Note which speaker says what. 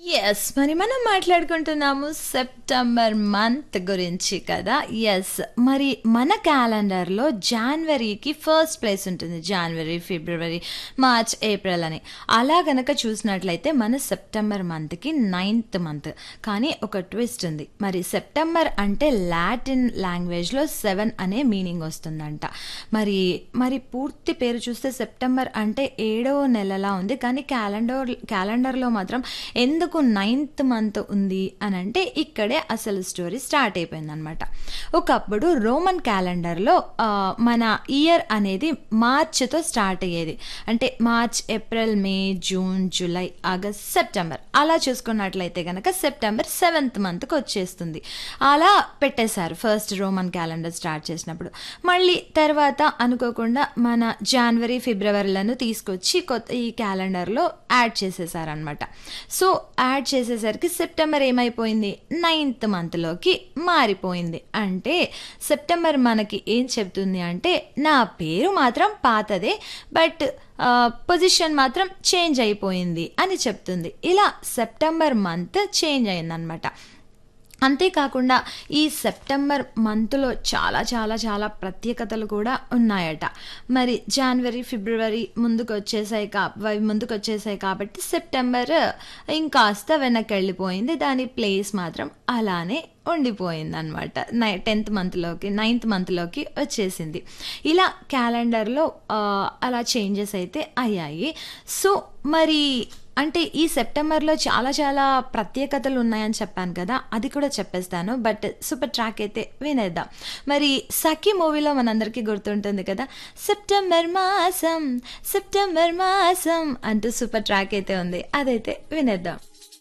Speaker 1: yes మరి మనం మాట్లాడుకుంటున్నాము September month గురించి కదా ఎస్ మరి మన క్యాలెండర్లో జనవరికి ఫస్ట్ ప్లేస్ ఉంటుంది జనవరి ఫిబ్రవరి మార్చ్ ఏప్రిల్ అని అలా గనక చూసినట్లయితే మన సెప్టెంబర్ మంత్కి నైన్త్ మంత్ కానీ ఒక ట్విస్ట్ ఉంది మరి సెప్టెంబర్ అంటే లాటిన్ లాంగ్వేజ్లో సెవెన్ అనే మీనింగ్ వస్తుందంట మరి మరి పూర్తి పేరు చూస్తే సెప్టెంబర్ అంటే ఏడవ నెలలా ఉంది కానీ క్యాలెండర్ క్యాలెండర్లో మాత్రం ఎందుకు నైన్త్ మంత్ ఉంది అని అంటే ఇక్కడే అసలు స్టోరీ స్టార్ట్ అయిపోయిందనమాట ఒకప్పుడు రోమన్ క్యాలెండర్లో ఆ, మన ఇయర్ అనేది మార్చ్తో స్టార్ట్ అయ్యేది అంటే March April May June July August September అలా చూసుకున్నట్లయితే కనుక సెప్టెంబర్ సెవెంత్ మంత్కి వచ్చేస్తుంది అలా పెట్టేశారు ఫస్ట్ రోమన్ క్యాలెండర్ స్టార్ట్ చేసినప్పుడు మళ్ళీ తర్వాత అనుకోకుండా మన జనవరి ఫిబ్రవరిలను తీసుకొచ్చి కొత్త ఈ క్యాలెండర్లో యాడ్ చేసేసారనమాట సో యాడ్ చేసేసరికి సెప్టెంబర్ ఏమైపోయింది నైన్త్ మంత్లోకి మారిపోయింది అంటే సెప్టెంబర్ మనకి ఏం చెప్తుంది అంటే నా పేరు మాత్రం పాతదే బట్ పొజిషన్ మాత్రం చేంజ్ అయిపోయింది అని చెప్తుంది ఇలా సెప్టెంబర్ మంత్ చేంజ్ అయిందనమాట అంతేకాకుండా ఈ సెప్టెంబర్ మంత్లో చాలా చాలా చాలా ప్రత్యేకతలు కూడా ఉన్నాయట మరి జనవరి ఫిబ్రవరి ముందుకు వచ్చేసాయి కా అవి ముందుకు వచ్చేసాయి కాబట్టి సెప్టెంబర్ ఇంకాస్త వెనక్కి వెళ్ళిపోయింది దాని ప్లేస్ మాత్రం అలానే ఉండిపోయింది అనమాట నై టెన్త్ మంత్లోకి నైన్త్ మంత్లోకి వచ్చేసింది ఇలా క్యాలెండర్లో ఆ, అలా చేంజెస్ అయితే అయ్యాయి సో మరి అంటే ఈ సెప్టెంబర్లో చాలా చాలా ప్రత్యేకతలు ఉన్నాయని చెప్పాను కదా అది కూడా చెప్పేస్తాను బట్ సూపర్ ట్రాక్ అయితే వినేద్దాం మరి సఖీ మూవీలో మనందరికీ గుర్తుంటుంది కదా సెప్టెంబర్ మాసం సెప్టెంబర్ మాసం అంటూ సూపర్ ట్రాక్ అయితే ఉంది అదైతే వినేద్దాం